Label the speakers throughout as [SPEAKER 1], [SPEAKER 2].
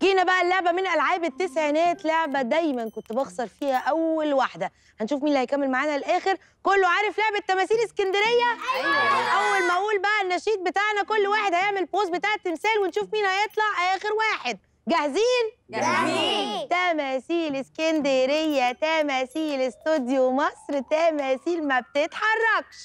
[SPEAKER 1] جينا بقى اللعبة من ألعاب التسعينات لعبة دايما كنت بخسر فيها أول واحدة هنشوف مين اللي هيكمل معانا الآخر كله عارف لعبة تماثيل اسكندرية أيوة أول ما أقول بقى النشيد بتاعنا كل واحد هيعمل بوز بتاع التمثال ونشوف مين هيطلع آخر واحد جاهزين؟
[SPEAKER 2] جاهزين.
[SPEAKER 1] تماثيل اسكندرية تماثيل استوديو مصر تماثيل ما بتتحركش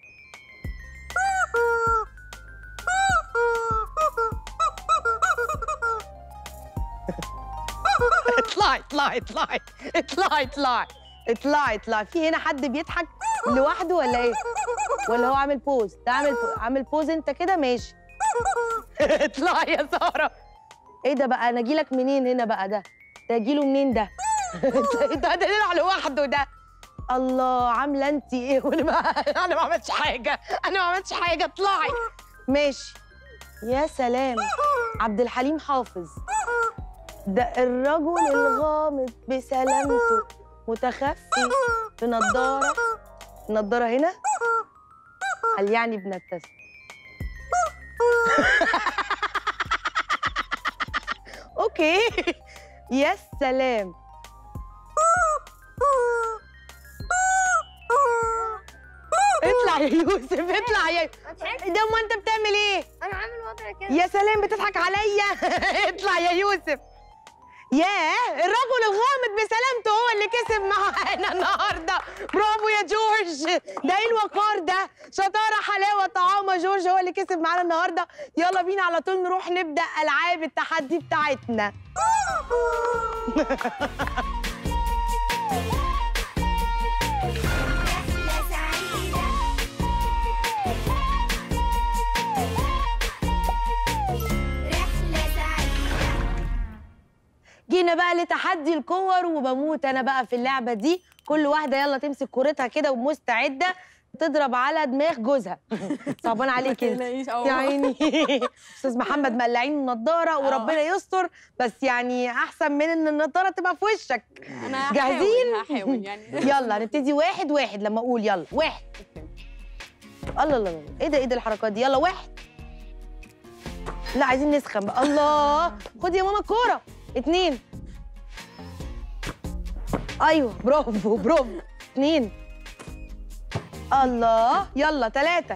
[SPEAKER 1] اطلعي اطلعي اطلعي اطلعي اطلعي اطلعي اطلعي في هنا حد بيضحك لوحده ولا ايه؟ ولا هو عامل بوز؟ ده عامل عامل بوز انت كده ماشي اطلعي يا ساره ايه ده بقى انا اجيلك منين هنا بقى ده؟ ده اجيله منين ده؟ ده ده طلع لوحده ده الله عامله انت ايه وانا ما انا ما عملتش حاجه انا ما عملتش حاجه اطلعي ماشي يا سلام عبد الحليم حافظ ده الرجل الغامض بسلامته متخفي في نضاره النضاره هنا قال يعني بنبتسم اوكي يا سلام اطلع يا يوسف اطلع يا ده ما انت بتعمل ايه
[SPEAKER 2] انا عامل وضع كده
[SPEAKER 1] يا سلام بتضحك عليا اطلع يا يوسف ياه الرجل الغامض بسلامته هو اللي كسب معانا النهارده برافو يا جورج ده ايه الوقار ده شطاره حلاوه طعامه جورج هو اللي كسب معانا النهارده يلا بينا على طول نروح نبدا العاب التحدي بتاعتنا
[SPEAKER 2] رحلة سعيدة رحلة سعيدة
[SPEAKER 1] جينا بقى لتحدي الكور وبموت انا بقى في اللعبه دي كل واحده يلا تمسك كورتها كده ومستعده تضرب على دماغ جوزها صعبان عليك انت
[SPEAKER 3] تقلقيش، اه.
[SPEAKER 1] يا عيني استاذ محمد مقلعين النضاره وربنا يستر بس يعني احسن من ان النضاره تبقى في وشك
[SPEAKER 3] انا هحاول-
[SPEAKER 1] جاهزين؟
[SPEAKER 3] هحاول يعني
[SPEAKER 1] يلا هنبتدي واحد واحد لما اقول يلا واحد الله الله الله ايه ده ايه ده الحركات دي يلا واحد لا عايزين نسخن بقى الله خد يا ماما الكوره اتنين ايوه برافو برافو اتنين الله يلا تلاتة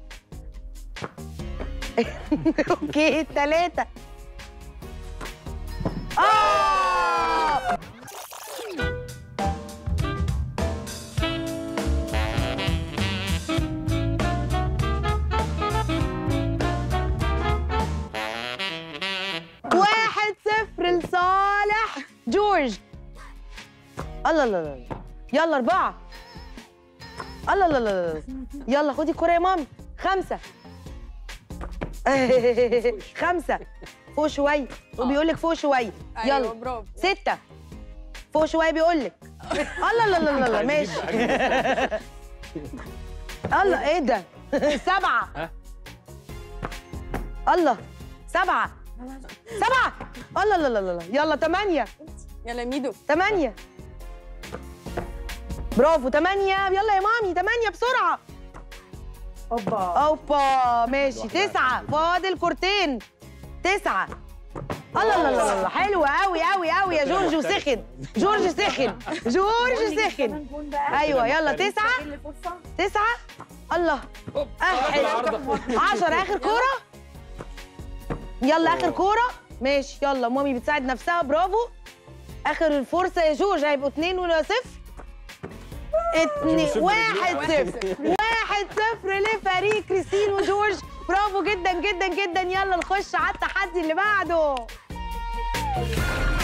[SPEAKER 1] اوكي تلاتة اه واحد صفر لصالح جورج الله الله الله يلا أربعة الله الله الله الله. يلا خدي الكرة يا مامي خمسة خمسة فوق شوية وبيقول لك فوق شوية
[SPEAKER 3] ايوه
[SPEAKER 1] يلا
[SPEAKER 3] برافو
[SPEAKER 1] ستة فوق شوية بيقول لك الله الله الله الله ماشي الله ايه ده سبعة الله سبعة سبعة الله الله الله الله يلا ثمانية
[SPEAKER 3] يلا ميدو
[SPEAKER 1] ثمانية برافو ثمانية يلا يا مامي ثمانية بسرعة اوبا اوبا ماشي تسعة فاضل كورتين تسعة الله الله الله الله حلوة قوي قوي قوي يا جورج وسخن جورج سخن جورج سخن ايوه يلا تسعة تسعة الله أحد عشرة آخر كورة يلا آخر كورة ماشي يلا مامي بتساعد نفسها برافو آخر الفرصة يا جورج هيبقوا اتنين ولا صفر اتنين واحد صفر واحد صفر لفريق كريستين وجورج برافو جدا جدا جدا يلا نخش على التحدي اللي بعده